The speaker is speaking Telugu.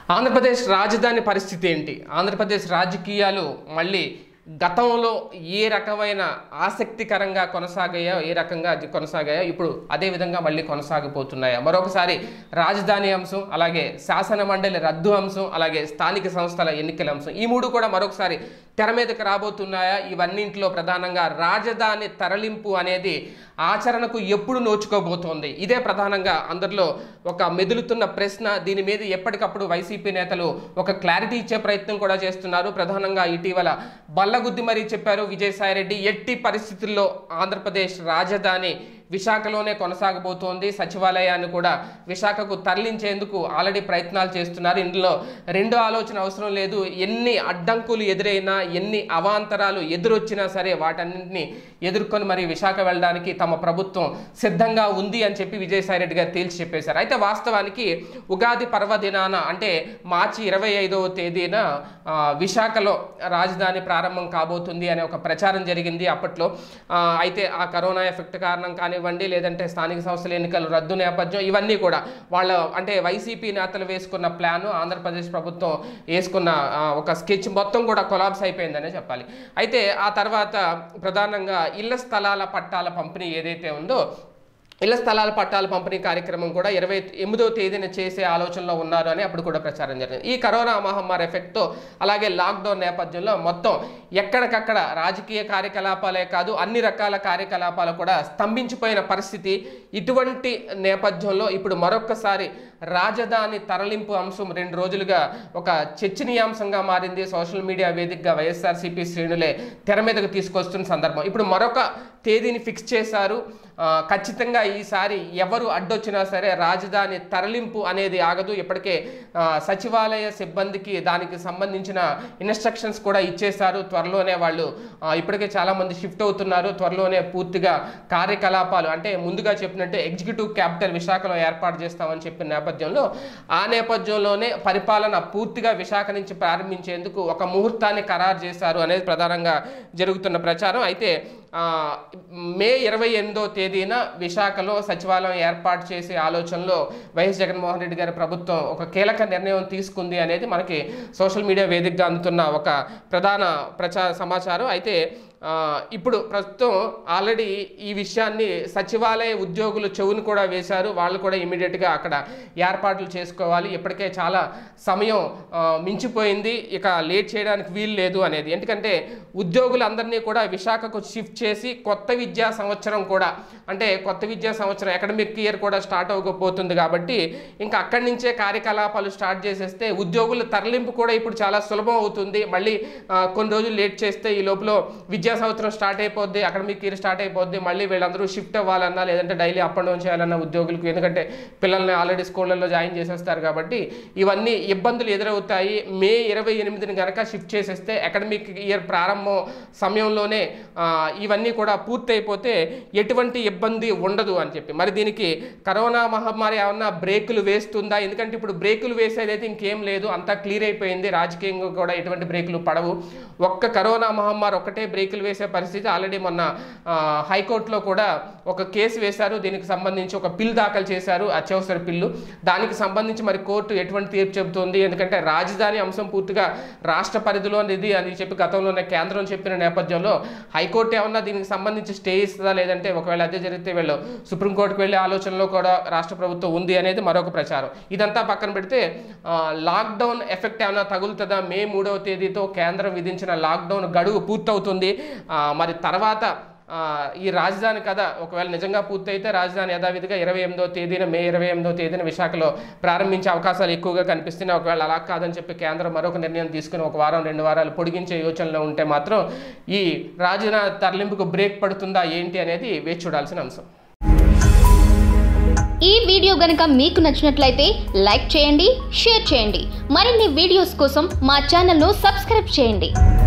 ఆంధ్రప్రదేశ్ రాజధాని పరిస్థితి ఏంటి ఆంధ్రప్రదేశ్ రాజకీయాలు మళ్ళీ గతంలో ఏ రకమైన ఆసక్తికరంగా కొనసాగాయో ఏ రకంగా అది కొనసాగాయో ఇప్పుడు అదే విధంగా మళ్ళీ కొనసాగిపోతున్నాయా మరొకసారి రాజధాని అంశం అలాగే శాసన మండలి రద్దు అంశం అలాగే స్థానిక సంస్థల ఎన్నికల అంశం ఈ మూడు కూడా మరొకసారి తెర మీదకి రాబోతున్నాయా ఇవన్నింటిలో ప్రధానంగా రాజధాని తరలింపు అనేది ఆచరణకు ఎప్పుడు నోచుకోబోతోంది ఇదే ప్రధానంగా అందరిలో ఒక మెదులుతున్న ప్రశ్న దీని మీద ఎప్పటికప్పుడు వైసీపీ నేతలు ఒక క్లారిటీ ఇచ్చే ప్రయత్నం కూడా చేస్తున్నారు ప్రధానంగా ఇటీవల బల్లగుద్ది మరీ చెప్పారు విజయసాయిరెడ్డి ఎట్టి పరిస్థితుల్లో ఆంధ్రప్రదేశ్ రాజధాని విశాఖలోనే కొనసాగబోతోంది సచివాలయాన్ని కూడా విశాఖకు తరలించేందుకు ఆల్రెడీ ప్రయత్నాలు చేస్తున్నారు ఇందులో రెండో ఆలోచన అవసరం లేదు ఎన్ని అడ్డంకులు ఎదురైనా ఎన్ని అవాంతరాలు ఎదురొచ్చినా సరే వాటన్నింటినీ ఎదుర్కొని మరి విశాఖ వెళ్ళడానికి తమ ప్రభుత్వం సిద్ధంగా ఉంది అని చెప్పి విజయసాయిరెడ్డి గారు తేల్చి చెప్పేశారు అయితే వాస్తవానికి ఉగాది పర్వదినాన అంటే మార్చి ఇరవై ఐదవ తేదీన ఆ, విశాఖలో రాజధాని ప్రారంభం కాబోతుంది అనే ఒక ప్రచారం జరిగింది అప్పట్లో ఆ, అయితే ఆ కరోనా ఎఫెక్ట్ కారణం కానివ్వండి లేదంటే స్థానిక సంస్థల ఎన్నికలు రద్దు నేపథ్యం ఇవన్నీ కూడా వాళ్ళ అంటే వైసీపీ నేతలు వేసుకున్న ప్లాను ఆంధ్రప్రదేశ్ ప్రభుత్వం వేసుకున్న ఆ, ఒక స్కెచ్ మొత్తం కూడా కొలాబ్స్ అయిపోయిందనే చెప్పాలి అయితే ఆ తర్వాత ప్రధానంగా ఇళ్ల స్థలాల పట్టాల పంపిణీ ఏదైతే ఉందో ఇళ్ల స్థలాల పట్టాల పంపిణీ కార్యక్రమం కూడా ఇరవై ఎనిమిదవ తేదీన చేసే ఆలోచనలో ఉన్నారు అని అప్పుడు కూడా ప్రచారం జరిగింది ఈ కరోనా మహమ్మారి ఎఫెక్ట్తో అలాగే లాక్డౌన్ నేపథ్యంలో మొత్తం ఎక్కడికక్కడ రాజకీయ కార్యకలాపాలే కాదు అన్ని రకాల కార్యకలాపాలు కూడా స్తంభించిపోయిన పరిస్థితి ఇటువంటి నేపథ్యంలో ఇప్పుడు మరొక్కసారి రాజధాని తరలింపు అంశం రెండు రోజులుగా ఒక చర్చనీయాంశంగా మారింది సోషల్ మీడియా వేదికగా వైఎస్ఆర్సీపీ శ్రేణులే తెర మీదకు తీసుకొస్తున్న సందర్భం ఇప్పుడు మరొక తేదీని ఫిక్స్ చేశారు ఆ, ఖచ్చితంగా ఈసారి ఎవరు అడ్డొచ్చినా సరే రాజధాని తరలింపు అనేది ఆగదు ఇప్పటికే ఆ, సచివాలయ సిబ్బందికి దానికి సంబంధించిన ఇన్స్ట్రక్షన్స్ కూడా ఇచ్చేశారు త్వరలోనే వాళ్ళు ఆ, ఇప్పటికే చాలామంది షిఫ్ట్ అవుతున్నారు త్వరలోనే పూర్తిగా కార్యకలాపాలు అంటే ముందుగా చెప్పినట్టు ఎగ్జిక్యూటివ్ క్యాపిటల్ విశాఖలో ఏర్పాటు చేస్తామని చెప్పిన నేపథ్యంలో ఆ నేపథ్యంలోనే పరిపాలన పూర్తిగా విశాఖ నుంచి ప్రారంభించేందుకు ఒక ముహూర్తాన్ని ఖరారు చేశారు అనేది ప్రధానంగా జరుగుతున్న ప్రచారం అయితే ఆ, మే ఇరవై ఎనిమిదో తేదీన విశాఖలో సచివాలయం ఏర్పాటు చేసే ఆలోచనలో వైఎస్ జగన్మోహన్ రెడ్డి గారి ప్రభుత్వం ఒక కీలక నిర్ణయం తీసుకుంది అనేది మనకి సోషల్ మీడియా వేదికగా అందుతున్న ఒక ప్రధాన ప్రచార సమాచారం అయితే ఆ, ఇప్పుడు ప్రస్తుతం ఆల్రెడీ ఈ విషయాన్ని సచివాలయ ఉద్యోగులు చెవును కూడా వేశారు వాళ్ళు కూడా ఇమీడియట్గా అక్కడ ఏర్పాట్లు చేసుకోవాలి ఇప్పటికే చాలా సమయం ఆ, మించిపోయింది ఇక లేట్ చేయడానికి వీలు లేదు అనేది ఎందుకంటే ఉద్యోగులందరినీ కూడా విశాఖకు షిఫ్ట్ చేసి కొత్త విద్యా సంవత్సరం కూడా అంటే కొత్త విద్యా సంవత్సరం అకాడమిక్ ఇయర్ కూడా స్టార్ట్ అవ్వకపోతుంది కాబట్టి ఇంకా అక్కడి నుంచే కార్యకలాపాలు స్టార్ట్ చేసేస్తే ఉద్యోగుల తరలింపు కూడా ఇప్పుడు చాలా సులభం అవుతుంది మళ్ళీ ఆ, కొన్ని రోజులు లేట్ చేస్తే ఈ లోపల విద్యా సంవత్సరం స్టార్ట్ అయిపోద్ది అకాడమిక్ ఇయర్ స్టార్ట్ అయిపోద్ది మళ్ళీ వీళ్ళందరూ షిఫ్ట్ అవ్వాలన్నా లేదంటే డైలీ అప్ అండ్ డౌన్ చేయాలన్నా ఉద్యోగులకు ఎందుకంటే పిల్లల్ని ఆల్రెడీ స్కూళ్ళల్లో జాయిన్ చేసేస్తారు కాబట్టి ఇవన్నీ ఇబ్బందులు ఎదురవుతాయి మే ఇరవై ఎనిమిదిని కనుక షిఫ్ట్ చేసేస్తే అకాడమిక్ ఇయర్ ప్రారంభం సమయంలోనే ఆ, ఇవన్నీ కూడా పూర్తయిపోతే ఎటువంటి ఇబ్బంది ఉండదు అని చెప్పి మరి దీనికి కరోనా మహమ్మారి ఏమన్నా బ్రేకులు వేస్తుందా ఎందుకంటే ఇప్పుడు బ్రేకులు వేసేదైతే ఇంకేం లేదు అంతా క్లియర్ అయిపోయింది రాజకీయంగా కూడా ఎటువంటి బ్రేకులు పడవు ఒక్క కరోనా మహమ్మారి ఒక్కటే బ్రేకులు వేసే పరిస్థితి ఆల్రెడీ మొన్న ఆ, హైకోర్టులో కూడా ఒక కేసు వేశారు దీనికి సంబంధించి ఒక పిల్ దాఖలు చేశారు అత్యవసర పిల్లు దానికి సంబంధించి మరి కోర్టు ఎటువంటి తీర్పు చెబుతుంది ఎందుకంటే రాజధాని అంశం పూర్తిగా రాష్ట్ర పరిధిలో ఇది అని చెప్పి గతంలోనే కేంద్రం చెప్పిన నేపథ్యంలో హైకోర్టు ఏమన్నా దీనికి సంబంధించి స్టే ఇస్తుందా లేదంటే ఒకవేళ అదే జరిగితే వీళ్ళు సుప్రీంకోర్టుకు వెళ్ళే ఆలోచనలో కూడా రాష్ట్ర ప్రభుత్వం ఉంది అనేది మరొక ప్రచారం ఇదంతా పక్కన పెడితే ఆ, లాక్డౌన్ ఎఫెక్ట్ ఏమైనా తగులుతుందా మే మూడవ తేదీతో కేంద్రం విధించిన లాక్డౌన్ గడువు పూర్తవుతుంది ఆ, మరి తర్వాత ఆ, ఈ రాజధాని కథ ఒకవేళ నిజంగా పూర్తయితే రాజధాని యథావిధిగా ఇరవై ఎనిమిదో తేదీన మే ఇరవై ఎనిమిదో తేదీన విశాఖలో ప్రారంభించే అవకాశాలు ఎక్కువగా కనిపిస్తున్నాయి ఒకవేళ అలా కాదని చెప్పి కేంద్రం మరొక నిర్ణయం తీసుకుని ఒక వారం రెండు వారాలు పొడిగించే యోచనలో ఉంటే మాత్రం ఈ రాజధాని తరలింపుకు బ్రేక్ పడుతుందా ఏంటి అనేది వేచి చూడాల్సిన అంశం ఈ వీడియో గనుక మీకు నచ్చినట్లయితే లైక్ చేయండి షేర్ చేయండి మరిన్ని వీడియోస్ కోసం మా ఛానల్ను సబ్స్క్రైబ్ చేయండి